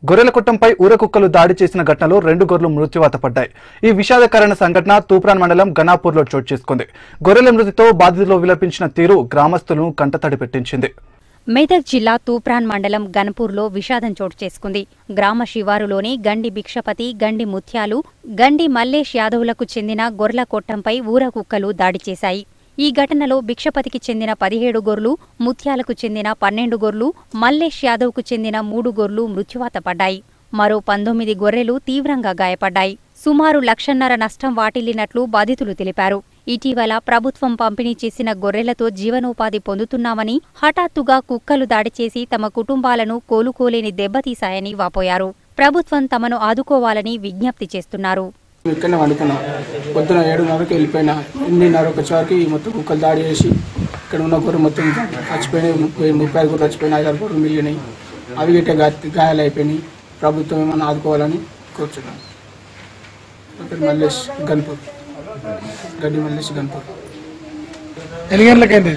గొర్రెల కుట్టంపై ఊరకుక్కలు దాడి చేసిన ఘటనలో రెండు గొర్రెలు మృత్యువాత పడ్డాయి ఈ విషాదకరణ సంఘటన తూప్రాన్ మండలం గనాపూర్లో చోటు చేసుకుంది గొర్రెల మృతితో బాధితులు విలపించిన తీరు గ్రామస్తులను కంటతడి పెట్టించింది మెదక్ జిల్లా తూప్రాన్ మండలం గన్పూర్లో విషాదం చోటు చేసుకుంది గ్రామ శివారులోని గండి భిక్షపతి గండి ముత్యాలు గండి మల్లేష్ యాదవులకు చెందిన గొర్రెల కొట్టంపై ఊర కుక్కలు దాడి చేశాయి ఈ ఘటనలో భిక్షపతికి చెందిన పదిహేడు గొర్రెలు ముత్యాలకు చెందిన పన్నెండు గొర్రెలు మల్లేష్ యాదవ్కు చెందిన మూడు గొర్రెలు మృత్యువాత పడ్డాయి మరో పంతొమ్మిది గొర్రెలు తీవ్రంగా గాయపడ్డాయి సుమారు లక్షన్నర నష్టం వాటిల్లినట్లు బాధితులు తెలిపారు ఇటీవల ప్రభుత్వం పంపిణీ చేసిన గొర్రెలతో జీవనోపాధి పొందుతున్నామని హఠాత్తుగా కుక్కలు దాడి చేసి తమ కుటుంబాలను కోలుకోలేని దెబ్బతీశాయని వాపోయారు ప్రభుత్వం తమను ఆదుకోవాలని విజ్ఞప్తి చేస్తున్నారు ఇక్కడనే వండుకున్నాం పొద్దున ఏడున్నరకు వెళ్ళిపోయినా ఎనిమిదిన్నరకు వచ్చేవరకు ఈ మొత్తం కుక్కలు దాడి చేసి ఇక్కడ ఉన్న గొర్రె మొత్తం చచ్చిపోయినాయి ముప్పై ముప్పై ఐదు గొర్రెలు చచ్చిపోయినాయి ఐదారు గొర్రెలు మిగిలినాయి అవి గిట్ట గా గాయాలు అయిపోయినాయి ప్రభుత్వం ఏమైనా ఆదుకోవాలని కోరుచున్నాం నా పేరు మల్లేష్ గన్పూర్ గడ్డి మల్లేష్ గన్పూర్ ఎన్ని గంటలకైంది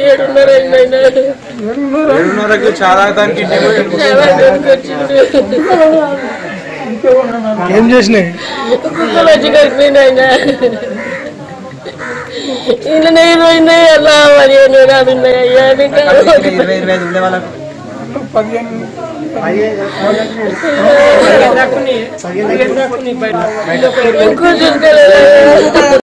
ఏడున్నరకి చాలా దానికి ఏం చేసినాయి కుక్కలు వచ్చి కలిపినాయినా ఇలా నేను పోయినాయి అలా మరి నేను అడిగినాయి అయ్యా నీకు ఇరవై ఇరవై ఐదు ఉండే వాళ్ళకు కూర్చుంటే